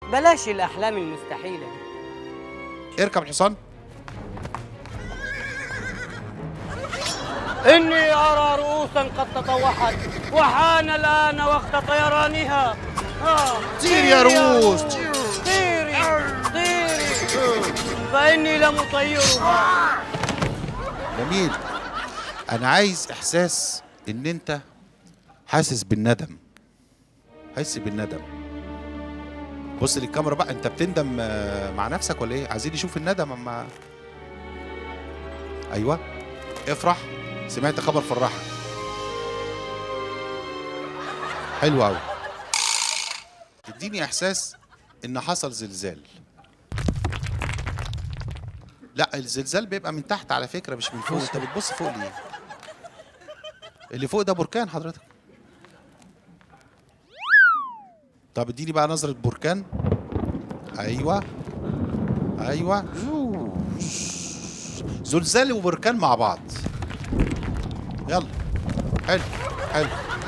بلاش الأحلام المستحيلة دي اركب الحصان إني أرى رؤوسا قد تطوحت وحان الآن وقت طيرانها آه، طير يا رؤوس، طيري طيري فإني لمطيرها جميل انا عايز احساس ان انت حاسس بالندم حاسس بالندم بص للكاميرا بقى انت بتندم آه، مع نفسك ولا ايه عايزين نشوف الندم اما ايوه افرح سمعت خبر فرحك حلو قوي اديني احساس ان حصل زلزال لا الزلزال بيبقى من تحت على فكره مش من فوق انت بتبص فوق ليه اللي فوق ده بركان حضرتك طب اديني بقى نظره بركان ايوه ايوه زلزال وبركان مع بعض يلا حلو حلو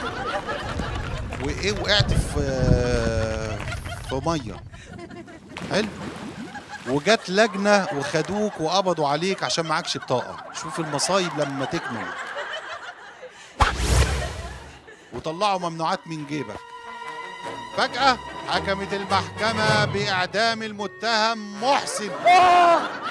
وايه وقعت في في ميه حلو وجت لجنه وخدوك وقبضوا عليك عشان معكش بطاقه شوف المصايب لما تكمل وطلعوا ممنوعات من جيبك فجأة حكمت المحكمة بإعدام المتهم محسن